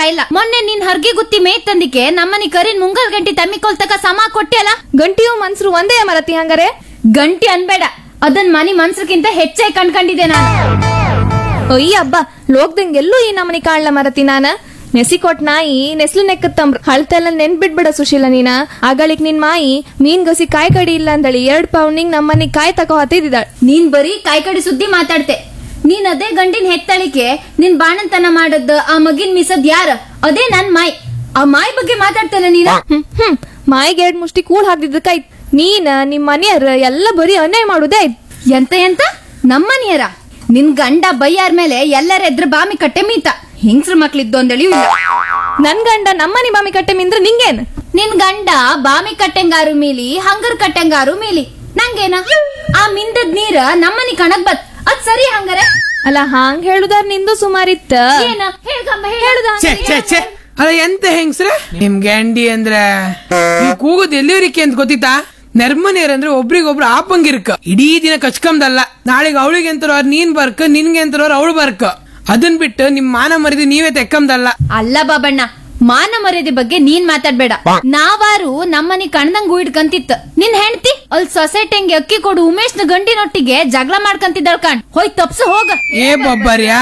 ಇಲ್ಲ ಮೊನ್ನೆ ನಿನ್ ಹರ್ಗಿ ಗುತ್ತಿ ಮೇಯ್ ತಂದಿಕೆ ನಮ್ಮನಿ ಕರಿನ್ ಮುಂಗಲ್ ಗಂಟಿ ತಮ್ಮಿಕೊಲ್ ತಕ ಸಮ ಕೊಟ್ಟೆಲ್ಲ ಗಂಟಿಯು ಮನ್ಸರು ಒಂದೇ ಮರತಿ ಹಂಗಾರೆ ಗಂಟಿ ಅನ್ಬೇಡ ಅದನ್ ಮನಿ ಮನ್ಸ್ರಕ್ಕಿಂತ ಹೆಚ್ಚಾಗಿ ಕಣ್ಕಂಡಿದ್ದೆ ನಾನು ಅಯ್ಯ ಹಬ್ಬ ಲೋಕ್ದಂಗ್ ಎಲ್ಲೂ ಈ ನಮನಿ ಕಾಣ್ಲ ಮರತಿ ನಾನ ನೆಸಿ ಕೊಟ್ ನಾಯಿ ನೆಸ್ಲು ನೆಕ್ಕತ್ತಂಬ್ರ ಹಳ್ತೆಲ್ಲ ನೆನ್ಬಿಡ್ಬಿಡ ಸುಶೀಲ ನೀನ ಆಗಳಿಕ್ ನಿನ್ ಮಾಯಿ ಮೀನ್ ಗಸಿ ಕಾಯಿ ಕಡಿ ಇಲ್ಲ ಅಂದಳಿ ಎರಡ್ ಪೌಂಡಿಂಗ್ ನಮ್ಮನಿ ಕಾಯಿ ತಕೋ ಹತ್ತಿದ್ದಾಳ ನೀನ್ ಬರೀ ಕಾಯಿ ಕಡಿ ಸುದ್ದಿ ಮಾತಾಡ್ತೆ ನೀನ್ ಅದೇ ಗಂಡಿನ ಹೆತ್ತಳಿಕೆ ನಿನ್ ಬಾಣಂತನ ಮಾಡದ್ ಆ ಮಗಿನ್ ಮಿಸದ್ ಯಾರ ಅದೇ ನನ್ ಮಾಯ್ ಆ ಮಾಯ್ ಬಗ್ಗೆ ಮಾತಾಡ್ತೇನೆ ನೀನ ಹ್ಮ್ ಹ್ಮ್ ಮಾಯಿಗೆ ಎರಡ್ ಮುಷ್ಟಿ ಕೂಳ್ ಹಾಕ್ದಿದ್ದಕ್ಕಾಯ್ತ್ ನೀನ ನಿಮ್ ಮನೆಯವ್ರ ಎಲ್ಲ ಬರೀ ಅನ್ಯಾಯ ಮಾಡುದೇ ಆಯ್ತ್ ಎಂತ ಎಂತ ನಮ್ಮನಿಯರ ನಿನ್ ಗಂಡ ಬೈಯಾರ್ ಮೇಲೆ ಎಲ್ಲರ ಎದ್ರ ಬಾಮಿ ಕಟ್ಟೆ ಮೀತ ಹಿಂಗ್ಸ್ರ ಮಕ್ಳಿದ್ದು ಅಂದಳಿಯೂ ಇಲ್ಲ ನನ್ ಗಂಡ ನಮ್ಮನಿ ಬಾಮಿ ಕಟ್ಟೆ ಮಿಂದ್ರ ನಿಂಗೇನ್ ನಿನ್ ಗಂಡ ಬಾಮಿ ಕಟ್ಟೆಂಗಾರು ಮೀಲಿ ಹಂಗರ್ ಕಟ್ಟೆಂಗಾರು ಮೀಲಿ ನಂಗೇನ ಆ ಮಿಂದದ್ ನೀರ ನಮ್ಮನಿ ಕಣಕ್ ಬತ್ ಅದ್ ಸರಿ ಹಂಗಾರೆ ಅಲ್ಲ ಹಾಂಗ್ ಹೇಳುದಾರ್ ನಿಂದು ಸುಮಾರಿತ್ತ ಏನ ಹೇಳ್ಕಂಬ ಹೇಳುದ ಛೆ ಛೆ ಛೆ ಅದ ಎಂತ ಹೆಂಗ್ಸ್ರೆ ನಿಮ್ ಗ್ಯಾಂಡಿ ಅಂದ್ರೆ ನೀವು ಕೂಗುದ್ ಎಲ್ಲಿವರಿಕೆ ಅಂತ ಗೊತ್ತಿತ್ತಾ ನೆರ್ಮನಿಯರ್ ಅಂದ್ರೆ ಒಬ್ರಿಗೊಬ್ರು ಆಪಂಗಿರ್ಕ ಇಡೀ ದಿನ ಕಚ್ಕಂದಲ್ಲ ನಾಳೆಗೆ ಅವಳಿಗೆ ಅಂತರೋರ್ ನೀನ್ ಬರ್ಕ ನಿನ್ಗೆ ಅಂತರೋರ್ ಅವಳು ಬರ್ಕ ಅದನ್ ಬಿಟ್ಟು ನಿಮ್ ಮಾನ ಮರಿದಿ ನೀವೇ ತೆಕ್ಕಂದಲ್ಲ ಅಲ್ಲ ಬಾಬಣ್ಣ ಮಾನ ಮರ್ಯಾದೆ ಬಗ್ಗೆ ನೀನ್ ಮಾತಾಡ್ಬೇಡ ನಾವಾರು ನಮ್ಮನಿ ಕಣ್ದಂಗ್ ಇಡ್ಕಂತಿತ್ತ ನಿನ್ ಹೆಂಡತಿ ಅಲ್ಲಿ ಸೊಸೈಟಿಂಗ್ ಅಕ್ಕಿ ಕೊಡು ಉಮೇಶ್ನ ಗಂಡಿನೊಟ್ಟಿಗೆ ಜಗಳ ಮಾಡ್ಕಂತಿದ್ದಾಳ ಕಣ್ ಹೋಯ್ ತಪ್ಸ ಹೋಗ ಏ ಬಬ್ಬರ್ಯಾ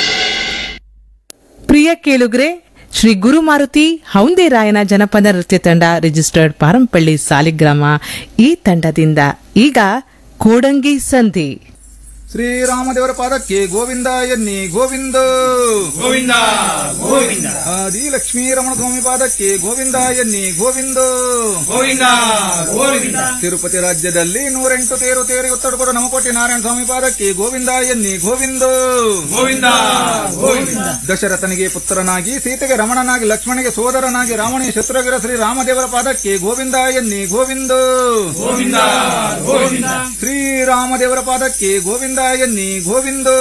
ಪ್ರಿಯ ಕೇಳುಗ್ರೆ ಶ್ರೀ ಗುರುಮಾರುತಿ ಹೌಂದೇರಾಯನ ಜನಪದ ನೃತ್ಯ ತಂಡ ರಿಜಿಸ್ಟರ್ಡ್ ಪಾರಂಪಳ್ಳಿ ಸಾಲಿಗ್ರಾಮ ಈ ತಂಡದಿಂದ ಈಗ ಕೋಡಂಗಿ ಸಂಧಿ ಶ್ರೀರಾಮದೇವರ ಪಾದಕ್ಕೆ ಗೋವಿಂದ ಎನ್ನಿ ಗೋವಿಂದ ಗೋವಿಂದ ಗೋವಿಂದ ಆದಿ ಲಕ್ಷ್ಮೀ ರಮಣ ಸ್ವಾಮಿ ಪಾದಕ್ಕೆ ಗೋವಿಂದ ಎನ್ನಿ ಗೋವಿಂದ ಗೋವಿಂದ ಗೋವಿಂದ ತಿರುಪತಿ ರಾಜ್ಯದಲ್ಲಿ ನೂರೆಂಟು ತೇರು ತೇರು ಉತ್ತರಪುರ ನಮಕೋಟಿ ನಾರಾಯಣ ಸ್ವಾಮಿ ಪಾದಕ್ಕೆ ಗೋವಿಂದ ಎನ್ನಿ ಗೋವಿಂದ ಗೋವಿಂದ ಗೋವಿಂದ ದಶರಥನಿಗೆ ಪುತ್ರನಾಗಿ ಸೀತೆಗೆ ರಮಣನಾಗಿ ಲಕ್ಷ್ಮಣಿಗೆ ಸೋದರನಾಗಿ ರಾವಣಿಗೆ ಶತ್ರುಗಿರ ಶ್ರೀ ರಾಮದೇವರ ಪಾದಕ್ಕೆ ಗೋವಿಂದ ಎನ್ನಿ ಗೋವಿಂದ ಗೋವಿಂದ ಗೋವಿಂದ ಶ್ರೀರಾಮದೇವರ ಪಾದಕ್ಕೆ ಗೋವಿಂದ ಎನ್ನಿ ಗೋವಿಂದ